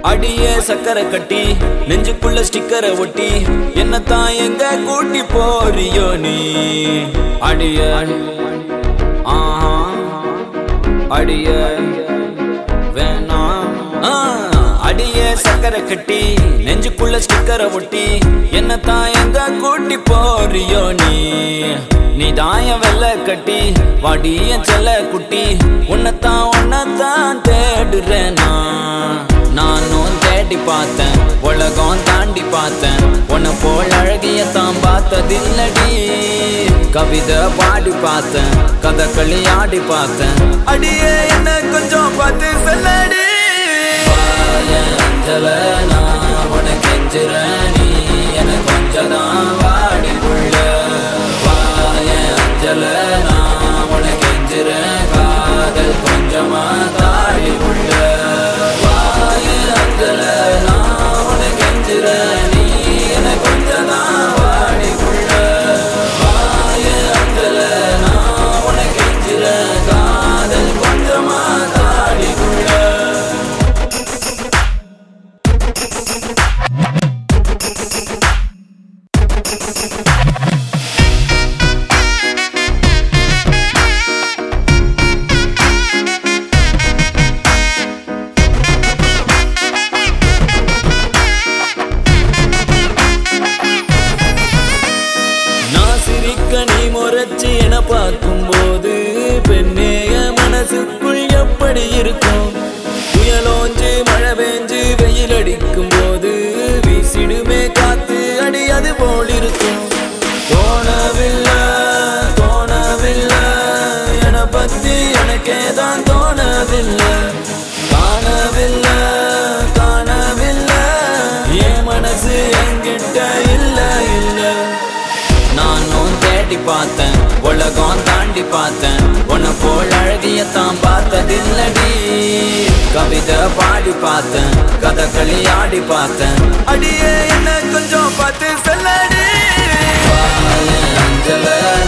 அடிய சக்கரை கட்டி நெஞ்சுக்குள்ள ஸ்டிக்கரை ஒட்டி என்னத்தான் எங்க கூட்டி போறியோ நீ அடிய ஆஹா அடிய வேணாம் ஆ, அடிய சக்கரை கட்டி நெஞ்சுக்குள்ள ஸ்டிக்கரை ஒட்டி என்னத்தான் எங்க கூட்டி போறியோ நீ நீ தாயம் வெள்ள கட்டி வாடிய செல்ல குட்டி உன்னைத்தான் உன்னைத்தான் தேடுறேன் நான் நானும் தேடி பார்த்தேன் உலகம் தாண்டி பார்த்தேன் உன்னை போல் அழகிய தான் பார்த்ததில்லடி கவிதை பாடி பார்த்தேன் கதகளி ஆடி பார்த்தேன் அடியே என்ன கொஞ்சம் பார்த்து சொல்லடி அஞ்சல நான் உனக்கு எஞ்சுறேன் நீ எனக்கு கொஞ்சம் தான் வாடி உள்ள வாய அஞ்சல நான் உனக்கு எஞ்சுறேன் காதல் கொஞ்சமா தாடி உள்ள வாய அஞ்சல நான் உனக்கு எஞ்சுறேன் நீ எனக்கு கொஞ்சம் தான் வாடி உள்ள வாய அஞ்சல நான் உனக்கு எஞ்சுறேன் காதல் கொஞ்சமா தாடி உள்ள நான் சிரிக்க நீ முறைச்சு என பார்க்கும்போது பெண்ணேய மனசுக்குள் எப்படி இருக்கும் புயலோஞ்சு மழை பெஞ்சு வெயில் அடிக்கும் போது வீசிடுமே காத்து அடி அது போல் இருக்கும் தோணவில்லை தோணவில்லை என பத்தி எனக்கே தான் தோணவில்லை காணவில்லை காணவில்லை என் மனசு என்கிட்ட இல்ல இல்ல நானும் தேடி பார்த்தேன் உலகம் தாண்டி பார்த்தேன் உன்னை போல் அழகியத்தான் பார்த்ததில்லடி கவிதை பாடி பார்த்தேன் கதகளி ஆடி பார்த்தேன் அடியே என்ன கொஞ்சம் பார்த்து சொல்லடி அஞ்சல